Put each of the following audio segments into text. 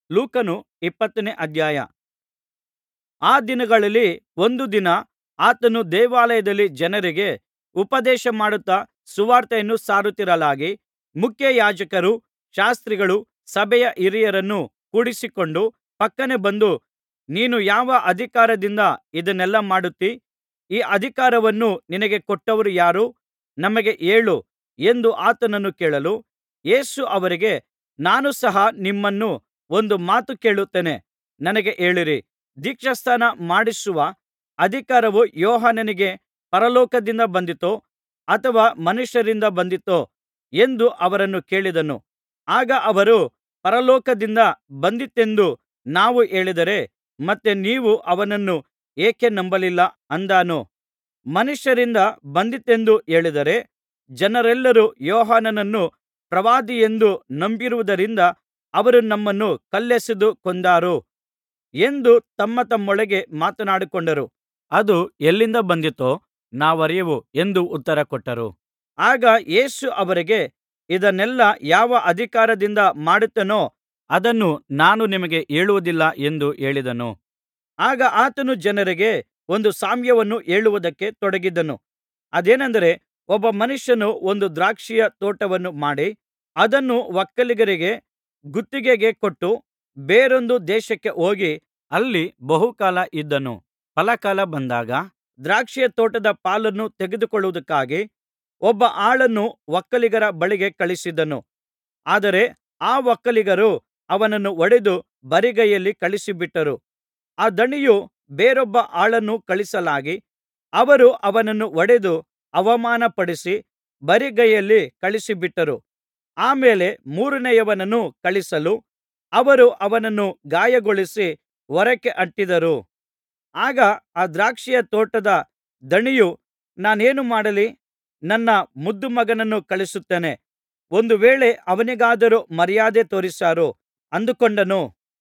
ಲೂಕನು ಇಪ್ಪತ್ತನೇ ಅಧ್ಯಾಯ ಆ ದಿನಗಳಲ್ಲಿ ಒಂದು ದಿನ ಆತನು ದೇವಾಲಯದಲ್ಲಿ ಜನರಿಗೆ ಉಪದೇಶಮಾಡುತ್ತಾ ಸುವಾರ್ತೆಯನ್ನು ಸಾರುತ್ತಿರಲಾಗಿ ಮುಖ್ಯಯಾಜಕರೂ ಶಾಸ್ತ್ರಿಗಳೂ ಸಭೆಯ ಹಿರಿಯರನ್ನು ಕೂಡಿಸಿಕೊಂಡು ಫಕ್ಕನೆ ಬಂದು ನೀನು ಯಾವ ಅಧಿಕಾರದಿಂದ ಇದನ್ನೆಲ್ಲಾ ಮಾಡುತ್ತೀ ಈ ಅಧಿಕಾರವನ್ನು ನಿನಗೆ ಕೊಟ್ಟವರು ಯಾರು ನಮಗೆ ಹೇಳು ಎಂದು ಆತನನ್ನು ಕೇಳಲು ಯೇಸು ಅವರಿಗೆ ನಾನು ಸಹ ನಿಮ್ಮನ್ನು ಒಂದು ಮಾತು ಕೇಳುತ್ತೇನೆ ನನಗೆ ಹೇಳಿರಿ ದೀಕ್ಷಾಸ್ನಾನ ಮಾಡಿಸುವ ಅಧಿಕಾರವು ಯೋಹಾನನಿಗೆ ಪರಲೋಕದಿಂದ ಬಂದಿತೋ ಅಥವಾ ಮನುಷ್ಯರಿಂದ ಬಂದಿತೋ ಎಂದು ಅವರನ್ನು ಕೇಳಿದನು ಆಗ ಅವರು ಪರಲೋಕದಿಂದ ಬಂದಿತೆಂದು ನಾವು ಹೇಳಿದರೆ ಮತ್ತೆ ನೀವು ಅವನನ್ನು ಏಕೆ ನಂಬಲಿಲ್ಲ ಅಂದಾನು ಮನುಷ್ಯರಿಂದ ಬಂದಿತೆಂದು ಹೇಳಿದರೆ ಜನರೆಲ್ಲರೂ ಯೋಹಾನನನ್ನು ಪ್ರವಾದಿಯೆಂದು ನಂಬಿರುವುದರಿಂದ ಅವರು ನಮ್ಮನ್ನು ಕಲ್ಲೆಸೆದು ಕೊಂದಾರು ಎಂದು ತಮ್ಮತಮ್ಮೊಳಗೆ ಮಾತನಾಡಿಕೊಂಡರು ಅದು ಎಲ್ಲಿಂದ ಬಂದಿತೋ ನಾವರಿಯೆವು ಎಂದು ಉತ್ತರಕೊಟ್ಟರು ಆಗ ಯೇಸು ಅವರಿಗೆ ಇದನ್ನೆಲ್ಲಾ ಯಾವ ಅಧಿಕಾರದಿಂದ ಮಾಡುತ್ತೇನೋ ಅದನ್ನು ನಾನು ನಿಮಗೆ ಹೇಳುವುದಿಲ್ಲ ಎಂದು ಹೇಳಿದನು ಆಗ ಆತನು ಜನರಿಗೆ ಒಂದು ಸಾಮ್ಯವನ್ನು ಹೇಳುವುದಕ್ಕೆ ತೊಡಗಿದನು ಅದೇನೆಂದರೆ ಒಬ್ಬ ಮನುಷ್ಯನು ಒಂದು ದ್ರಾಕ್ಷಿಯ ತೋಟವನ್ನು ಮಾಡಿ ಅದನ್ನು ಒಕ್ಕಲಿಗರಿಗೆ ಗುತ್ತಿಗೆಗೆ ಕೊಟ್ಟು ಬೇರೊಂದು ದೇಶಕ್ಕೆ ಹೋಗಿ ಅಲ್ಲಿ ಬಹುಕಾಲ ಇದ್ದನು ಫಲಕಾಲ ಬಂದಾಗ ದ್ರಾಕ್ಷಿಯ ತೋಟದ ಪಾಲನ್ನು ತೆಗೆದುಕೊಳ್ಳುವುದಕ್ಕಾಗಿ ಒಬ್ಬ ಆಳನ್ನು ಒಕ್ಕಲಿಗರ ಬಳಿಗೆ ಕಳುಹಿಸಿದನು ಆದರೆ ಆ ಒಕ್ಕಲಿಗರು ಅವನನ್ನು ಹೊಡೆದು ಬರಿಗೈಯಲ್ಲಿ ಕಳುಹಿಸಿಬಿಟ್ಟರು ಆ ದಣಿಯು ಬೇರೊಬ್ಬ ಆಳನ್ನು ಕಳುಹಿಸಲಾಗಿ ಅವರು ಅವನನ್ನು ಹೊಡೆದು ಅವಮಾನಪಡಿಸಿ ಬರಿಗೈಯಲ್ಲಿ ಕಳುಹಿಸಿಬಿಟ್ಟರು ಆ ಮೇಲೆ ಮೂರನೆಯವನನ್ನು ಕಳುಹಿಸಲು ಅವರು ಅವನನ್ನು ಗಾಯಗೊಳಿಸಿ ಹೊರಕ್ಕೆ ಅಟ್ಟಿದರು ಆಗ ಆ ದ್ರಾಕ್ಷಿಯ ತೋಟದ ದಣಿಯು ನಾನೇನು ಮಾಡಲಿ ನನ್ನ ಮುದ್ದು ಮಗನನ್ನು ಕಳುಹಿಸುತ್ತೇನೆ ಒಂದು ವೇಳೆ ಅವನಿಗಾದರೂ ಮರ್ಯಾದೆ ತೋರಿಸಾರು ಅಂದುಕೊಂಡನು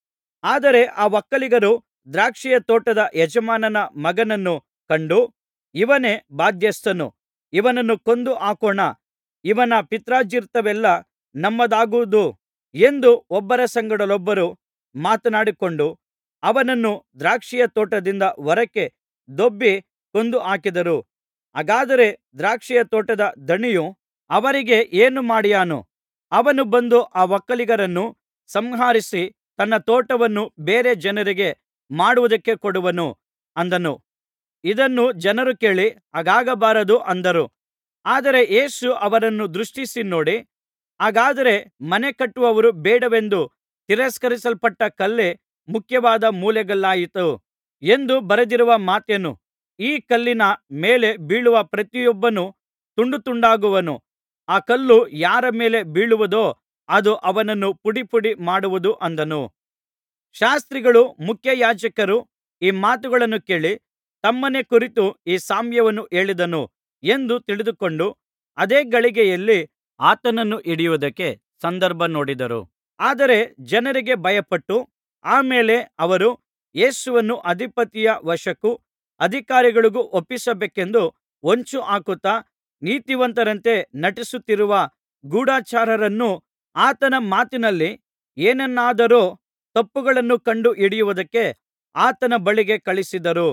ಆದರೆ ಆ ಒಕ್ಕಲಿಗರು ದ್ರಾಕ್ಷಿಯ ತೋಟದ ಯಜಮಾನನ ಮಗನನ್ನು ಕಂಡು ಇವನೇ ಬಾಧ್ಯಸ್ಥನು ಇವನನ್ನು ಕೊಂದು ಹಾಕೋಣ ಇವನ ಪಿತ್ರಾರ್ಜಿತವೆಲ್ಲಾ ನಮ್ಮದಾಗುವುದು ಎಂದು ಒಬ್ಬರ ಸಂಗಡಲೊಬ್ಬರು ಮಾತನಾಡಿಕೊಂಡು ಅವನನ್ನು ದ್ರಾಕ್ಷಿಯ ತೋಟದಿಂದ ಹೊರಕ್ಕೆ ದೊಬ್ಬಿ ಕೊಂದು ಹಾಕಿದರು ಹಾಗಾದರೆ ದ್ರಾಕ್ಷಿಯ ತೋಟದ ದಣಿಯು ಅವರಿಗೆ ಏನು ಮಾಡಿಯಾನು ಅವನು ಬಂದು ಆ ಒಕ್ಕಲಿಗರನ್ನು ಸಂಹರಿಸಿ ತನ್ನ ತೋಟವನ್ನು ಬೇರೆ ಜನರಿಗೆ ಮಾಡುವುದಕ್ಕೆ ಕೊಡುವನು ಅಂದನು ಇದನ್ನು ಜನರು ಕೇಳಿ ಹಾಗಾಗಬಾರದು ಅಂದರು ಆದರೆ ಯೇಸು ಅವರನ್ನು ದೃಷ್ಟಿಸಿ ನೋಡಿ ಹಾಗಾದರೆ ಮನೆ ಕಟ್ಟುವವರು ಬೇಡವೆಂದು ತಿರಸ್ಕರಿಸಲ್ಪಟ್ಟ ಕಲ್ಲೇ ಮುಖ್ಯವಾದ ಮೂಲೆಗಲ್ಲಾಯಿತು ಎಂದು ಬರೆದಿರುವ ಮಾತೇನು ಈ ಕಲ್ಲಿನ ಮೇಲೆ ಬೀಳುವ ಪ್ರತಿಯೊಬ್ಬನು ತುಂಡು ತುಂಡಾಗುವನು ಆ ಕಲ್ಲು ಯಾರ ಮೇಲೆ ಬೀಳುವುದೋ ಅದು ಅವನನ್ನು ಪುಡಿಪುಡಿ ಮಾಡುವುದು ಅಂದನು ಶಾಸ್ತ್ರಿಗಳೂ ಮುಖ್ಯಯಾಜಕರೂ ಈ ಮಾತುಗಳನ್ನು ಕೇಳಿ ತಮ್ಮನ್ನೇ ಕುರಿತು ಈ ಸಾಮ್ಯವನ್ನು ಹೇಳಿದನು ಎಂದು ತಿಳಿದುಕೊಂಡು ಅದೇ ಗಳಿಗೆಯಲ್ಲಿ ಆತನನ್ನು ಹಿಡಿಯುವುದಕ್ಕೆ ಸಂದರ್ಭ ನೋಡಿದರು ಆದರೆ ಜನರಿಗೆ ಭಯಪಟ್ಟು ಆ ಮೇಲೆ ಅವರು ಯೇಸುವನ್ನು ಅಧಿಪತಿಯ ವಶಕ್ಕೂ ಅಧಿಕಾರಿಗಳಿಗೂ ಒಪ್ಪಿಸಬೇಕೆಂದು ಹೊಂಚು ಹಾಕುತ್ತಾ ನೀತಿವಂತರಂತೆ ನಟಿಸುತ್ತಿರುವ ಗೂಢಚಾರರನ್ನು ಆತನ ಮಾತಿನಲ್ಲಿ ಏನನ್ನಾದರೂ ತಪ್ಪುಗಳನ್ನು ಕಂಡು ಹಿಡಿಯುವುದಕ್ಕೆ ಆತನ ಬಳಿಗೆ ಕಳುಹಿಸಿದರು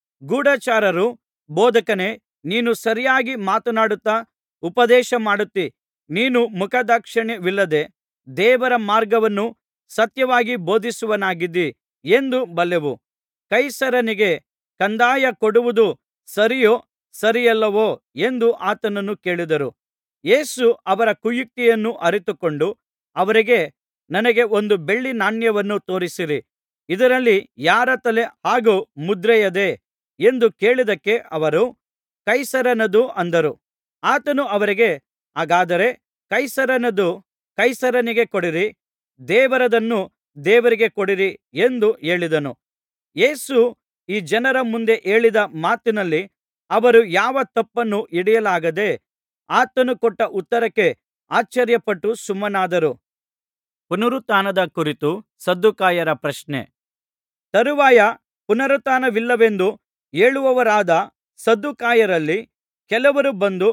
ಗೂಢಚಾರರು ಬೋಧಕನೇ ನೀನು ಸರಿಯಾಗಿ ಮಾತನಾಡುತ್ತಾ ಉಪದೇಶ ಮಾಡುತ್ತೀ ನೀನು ಮುಖದಾಕ್ಷಿಣ್ಯವಿಲ್ಲದೆ ದೇವರ ಮಾರ್ಗವನ್ನು ಸತ್ಯವಾಗಿ ಬೋಧಿಸುವವನಾಗಿದ್ದೀ ಎಂದು ಬಲ್ಲೆವು ಕೈಸರನಿಗೆ ಕಂದಾಯ ಕೊಡುವುದು ಸರಿಯೋ ಸರಿಯಲ್ಲವೋ ಎಂದು ಆತನನ್ನು ಕೇಳಿದರು ಯೇಸು ಅವರ ಕುಯುಕ್ತಿಯನ್ನು ಅರಿತುಕೊಂಡು ಅವರಿಗೆ ನನಗೆ ಒಂದು ಬೆಳ್ಳಿ ನಾಣ್ಯವನ್ನು ತೋರಿಸಿರಿ ಇದರಲ್ಲಿ ಯಾರ ತಲೆ ಹಾಗೂ ಮುದ್ರೆಯದೆ ಎಂದು ಕೇಳಿದ್ದಕ್ಕೆ ಅವರು ಕೈಸರನದು ಅಂದರು ಆತನು ಅವರಿಗೆ ಹಾಗಾದರೆ ಕೈಸರನದು ಕೈಸರನಿಗೆ ಕೊಡಿರಿ ದೇವರದನ್ನು ದೇವರಿಗೆ ಕೊಡಿರಿ ಎಂದು ಹೇಳಿದನು ಯೇಸು ಈ ಜನರ ಮುಂದೆ ಹೇಳಿದ ಮಾತಿನಲ್ಲಿ ಅವರು ಯಾವ ತಪ್ಪನ್ನೂ ಹಿಡಿಯಲಾಗದೆ ಆತನು ಕೊಟ್ಟ ಉತ್ತರಕ್ಕೆ ಆಶ್ಚರ್ಯಪಟ್ಟು ಸುಮ್ಮನಾದರು ಪುನರುತ್ಥಾನದ ಕುರಿತು ಸದ್ದುಕಾಯರ ಪ್ರಶ್ನೆ ತರುವಾಯ ಪುನರುತ್ಥಾನವಿಲ್ಲವೆಂದು ಹೇಳುವವರಾದ ಸದ್ದುಕಾಯರಲ್ಲಿ ಕೆಲವರು ಬಂದು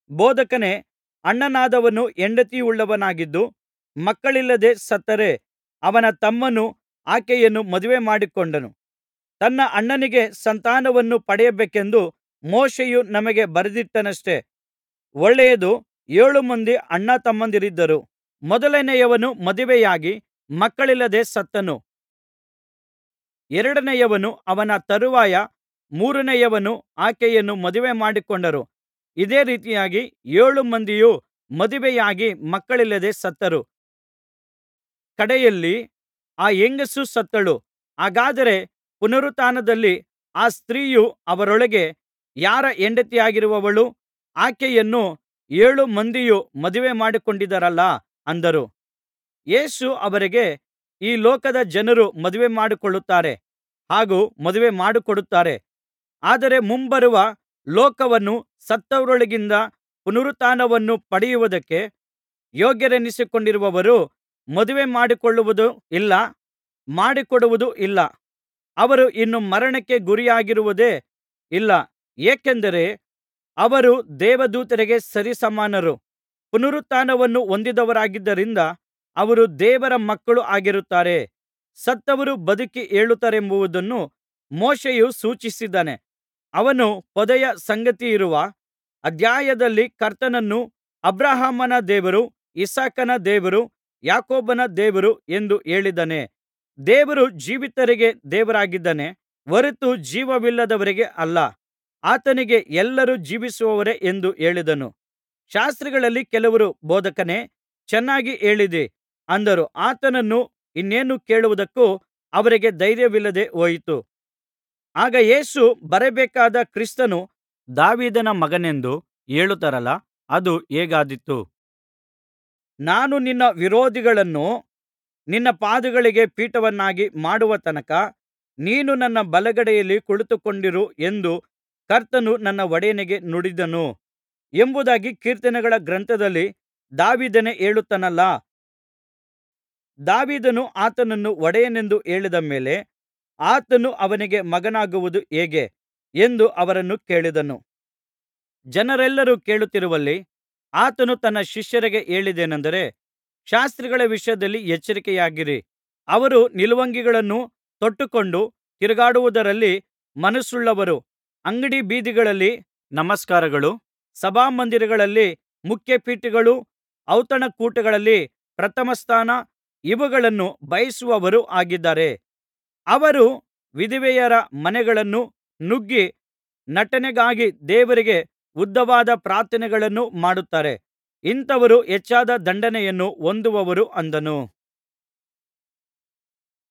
ಬೋಧಕನೇ ಅಣ್ಣನಾದವನು ಹೆಂಡತಿಯುಳ್ಳವನಾಗಿದ್ದು ಮಕ್ಕಳಿಲ್ಲದೆ ಸತ್ತರೆ ಅವನ ತಮ್ಮನು ಆಕೆಯನ್ನು ಮದುವೆ ಮಾಡಿಕೊಂಡನು ತನ್ನ ಅಣ್ಣನಿಗೆ ಸಂತಾನವನ್ನು ಪಡೆಯಬೇಕೆಂದು ಮೋಶೆಯು ನಮಗೆ ಬರೆದಿಟ್ಟನಷ್ಟೆ ಒಳ್ಳೆಯದು ಏಳು ಮಂದಿ ಅಣ್ಣತಮ್ಮಂದಿರಿದ್ದರು ಮೊದಲನೆಯವನು ಮದುವೆಯಾಗಿ ಮಕ್ಕಳಿಲ್ಲದೆ ಸತ್ತನು ಎರಡನೆಯವನು ಅವನ ತರುವಾಯ ಮೂರನೆಯವನು ಆಕೆಯನ್ನು ಮದುವೆ ಮಾಡಿಕೊಂಡರು ಇದೇ ರೀತಿಯಾಗಿ ಏಳು ಮಂದಿಯೂ ಮದುವೆಯಾಗಿ ಮಕ್ಕಳಿಲ್ಲದೆ ಸತ್ತರು ಕಡೆಯಲ್ಲಿ ಆ ಹೆಂಗಸು ಸತ್ತಳು ಹಾಗಾದರೆ ಪುನರುತ್ಥಾನದಲ್ಲಿ ಆ ಸ್ತ್ರೀಯು ಅವರೊಳಗೆ ಯಾರ ಹೆಂಡತಿಯಾಗಿರುವಳು ಆಕೆಯನ್ನು ಏಳು ಮಂದಿಯೂ ಮದುವೆ ಮಾಡಿಕೊಂಡಿದ್ದಾರಲ್ಲಾ ಅಂದರು ಯೇಸು ಅವರಿಗೆ ಈ ಲೋಕದ ಜನರು ಮದುವೆ ಮಾಡಿಕೊಳ್ಳುತ್ತಾರೆ ಹಾಗೂ ಮದುವೆ ಮಾಡಿಕೊಡುತ್ತಾರೆ ಆದರೆ ಮುಂಬರುವ ಲೋಕವನ್ನು ಸತ್ತವರೊಳಗಿಂದ ಪುನರುತ್ಥಾನವನ್ನು ಪಡೆಯುವುದಕ್ಕೆ ಯೋಗ್ಯರೆನಿಸಿಕೊಂಡಿರುವವರು ಮದುವೆ ಮಾಡಿಕೊಳ್ಳುವುದೂ ಇಲ್ಲ ಮಾಡಿಕೊಡುವುದೂ ಇಲ್ಲ ಅವರು ಇನ್ನು ಮರಣಕ್ಕೆ ಗುರಿಯಾಗಿರುವುದೇ ಇಲ್ಲ ಏಕೆಂದರೆ ಅವರು ದೇವದೂತರಿಗೆ ಸರಿಸಮಾನರು ಪುನರುತ್ಥಾನವನ್ನು ಹೊಂದಿದವರಾಗಿದ್ದರಿಂದ ಅವರು ದೇವರ ಮಕ್ಕಳು ಆಗಿರುತ್ತಾರೆ ಸತ್ತವರು ಬದುಕಿ ಏಳುತ್ತಾರೆಂಬುದನ್ನು ಮೋಶೆಯು ಸೂಚಿಸಿದ್ದಾನೆ ಅವನು ಪೊದೆಯ ಸಂಗತಿಯಿರುವ ಅಧ್ಯಾಯದಲ್ಲಿ ಕರ್ತನನ್ನು ಅಬ್ರಹಾಮನ ದೇವರು ಇಸಾಕನ ದೇವರು ಯಾಕೋಬನ ದೇವರು ಎಂದು ಹೇಳಿದ್ದಾನೆ ದೇವರು ಜೀವಿತರಿಗೆ ದೇವರಾಗಿದ್ದಾನೆ ಹೊರತು ಜೀವವಿಲ್ಲದವರಿಗೆ ಅಲ್ಲ ಆತನಿಗೆ ಎಲ್ಲರೂ ಜೀವಿಸುವವರೇ ಎಂದು ಹೇಳಿದನು ಶಾಸ್ತ್ರಿಗಳಲ್ಲಿ ಕೆಲವರು ಬೋಧಕನೇ ಚೆನ್ನಾಗಿ ಹೇಳಿದಿ ಅಂದರು ಆತನನ್ನು ಇನ್ನೇನು ಕೇಳುವುದಕ್ಕೂ ಅವರಿಗೆ ಧೈರ್ಯವಿಲ್ಲದೆ ಹೋಯಿತು ಆಗ ಯೇಸು ಬರಬೇಕಾದ ಕ್ರಿಸ್ತನು ದಾವೀದನ ಮಗನೆಂದು ಹೇಳುತ್ತಾರಲ್ಲಾ ಅದು ಹೇಗಾದೀತು ನಾನು ನಿನ್ನ ವಿರೋಧಿಗಳನ್ನು ನಿನ್ನ ಪಾದಗಳಿಗೆ ಪೀಠವನ್ನಾಗಿ ಮಾಡುವ ತನಕ ನೀನು ನನ್ನ ಬಲಗಡೆಯಲ್ಲಿ ಕುಳಿತುಕೊಂಡಿರು ಎಂದು ಕರ್ತನು ನನ್ನ ಒಡೆಯನಿಗೆ ನುಡಿದನು ಎಂಬುದಾಗಿ ಕೀರ್ತನೆಗಳ ಗ್ರಂಥದಲ್ಲಿ ದಾವೀದನೇ ಹೇಳುತ್ತಾನಲ್ಲಾ ದಾವೀದನು ಆತನನ್ನು ಒಡೆಯನೆಂದು ಹೇಳಿದ ಮೇಲೆ ಆತನು ಅವನಿಗೆ ಮಗನಾಗುವುದು ಹೇಗೆ ಎಂದು ಅವರನ್ನು ಕೇಳಿದನು ಜನರೆಲ್ಲರೂ ಕೇಳುತ್ತಿರುವಲ್ಲಿ ಆತನು ತನ್ನ ಶಿಷ್ಯರಿಗೆ ಹೇಳಿದ್ದೇನೆಂದರೆ ಶಾಸ್ತ್ರಿಗಳ ವಿಷಯದಲ್ಲಿ ಎಚ್ಚರಿಕೆಯಾಗಿರಿ ಅವರು ನಿಲುವಂಗಿಗಳನ್ನು ತೊಟ್ಟುಕೊಂಡು ತಿರುಗಾಡುವುದರಲ್ಲಿ ಮನಸ್ಸುಳ್ಳವರು ಅಂಗಡಿ ಬೀದಿಗಳಲ್ಲಿ ನಮಸ್ಕಾರಗಳು ಸಭಾಮಂದಿರಗಳಲ್ಲಿ ಮುಖ್ಯಪೀಠಗಳು ಔತಣಕೂಟಗಳಲ್ಲಿ ಪ್ರಥಮಸ್ಥಾನ ಇವುಗಳನ್ನು ಬಯಸುವವರೂ ಆಗಿದ್ದಾರೆ ಅವರು ವಿಧವೆಯರ ಮನೆಗಳನ್ನು ನುಗ್ಗಿ ನಟನೆಗಾಗಿ ದೇವರಿಗೆ ಉದ್ದವಾದ ಪ್ರಾರ್ಥನೆಗಳನ್ನು ಮಾಡುತ್ತಾರೆ ಇಂಥವರು ಹೆಚ್ಚಾದ ದಂಡನೆಯನ್ನು ಹೊಂದುವರು ಅಂದನು